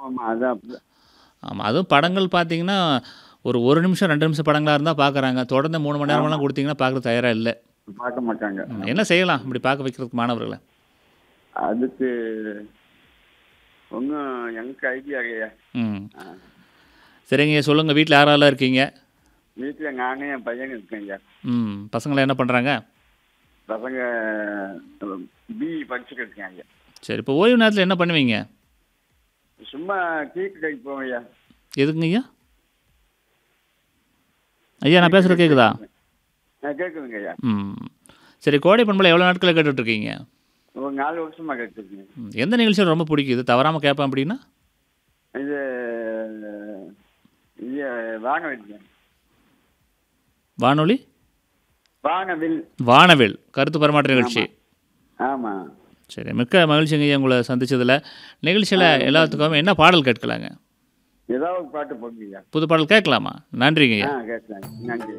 ஆமாம்மா அதான் அப்படி ஆமாம் அதுவும் படங்கள் பார்த்தீங்கன்னா ஒரு ஒரு நிமிஷம் ரெண்டு நிமிஷம் படங்களாக இருந்தால் பார்க்குறாங்க தொடர்ந்து மூணு மணி நேரமெல்லாம் கொடுத்தீங்கன்னா பார்க்க தயாராக இல்லை பார்க்க மாட்டாங்க என்ன செய்யலாம் இப்படி பார்க்க வைக்கிறதுக்கு மாணவர்களை அதுக்கு ஒன்றும் எனக்கு ஐடியா இல்லையா ம் சரிங்க சொல்லுங்கள் வீட்டில் யாரெல்லாம் இருக்கீங்க வீட்டில் நானே என் பையன் இருக்கேன் ஐயா ம் பசங்களாம் என்ன பண்ணுறாங்க பசங்க பிஇ படிச்சுட்டு இருக்கேன் ஐயா சரி இப்போ ஓய்வு நேரத்தில் என்ன பண்ணுவீங்க சும்மா கீக்கு கை போவேன் ஐயா எதுக்குங்க ஐயா ஐயா நான் பேசுகிறது கேட்குதா நான் கேட்குதுங்க ஐயா ம் சரி கோடை பண்பலை எவ்வளோ நாட்களில் கேட்டுட்ருக்கீங்க ஒரு நாலு வருஷமா கேட்டுருக்கேன் ம், எந்த நிகழ்ச்சியில் ரொம்ப பிடிக்குது தவறாமல் கேட்பேன் அப்படின்னா இது இது வானவில் வானொலி வானவில் வானவில் கருத்து பரிமாற்ற நிகழ்ச்சி ஆமாம் சரி மிக்க மகிழ்ச்சிங்க ஐயா உங்களை சந்திச்சதில் நிகழ்ச்சியில் எல்லாத்துக்கும் என்ன பாடல் கேட்கலாங்க ஏதாவது ஒரு பாட்டு போடுங்க ஐயா புது பாடல் கேட்கலாமா நன்றிங்க ஐயா ஆ கேட்கலாம் நன்றி